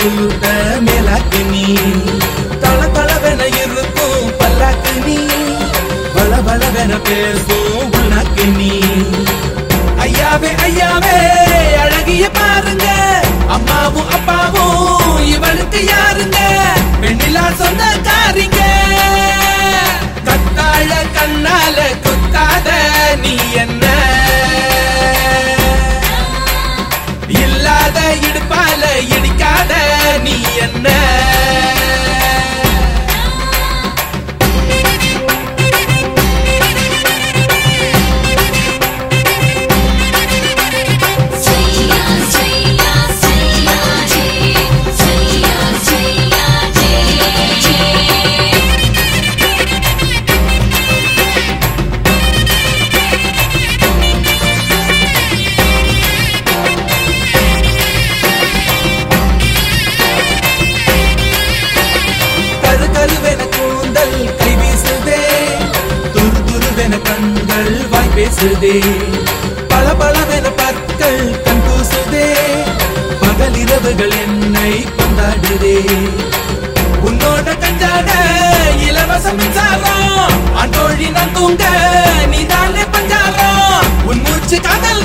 பூத்த மேலாக்கு நீ தள தளவென இருக்கும் பல்லாக்கு நீ பல பலவென பேசும் உனக்கு நீ ஐயாவே ஐயாவே அழகிய பாருங்க அம்மாவும் அப்பாவும் இவளுக்கு யாருங்க பெண்ணிலா சொந்தக்காரிங்க கத்தாழ கண்ணால குத்தாத நீ என்ன இல்லாத இடுப்பால இடிக்காத நீ என்ன Seiya, seiya, seiya, jee. Seiya, seiya, jee, jee. கரு கருவென கூந்தல் கை வீசுதே துரு துருவென கண்கள் வாய் பேசுதே பல பலவென பற்கள் கண் கூசுதே பகல் இரவுகள் என்னை கொண்டாடுதே உன்னோட கஞ்சாட இலவச மின்சாரம் அன்றோழி நான் தூங்க நீதானே பஞ்சாரம் உன் மூச்சு காதல்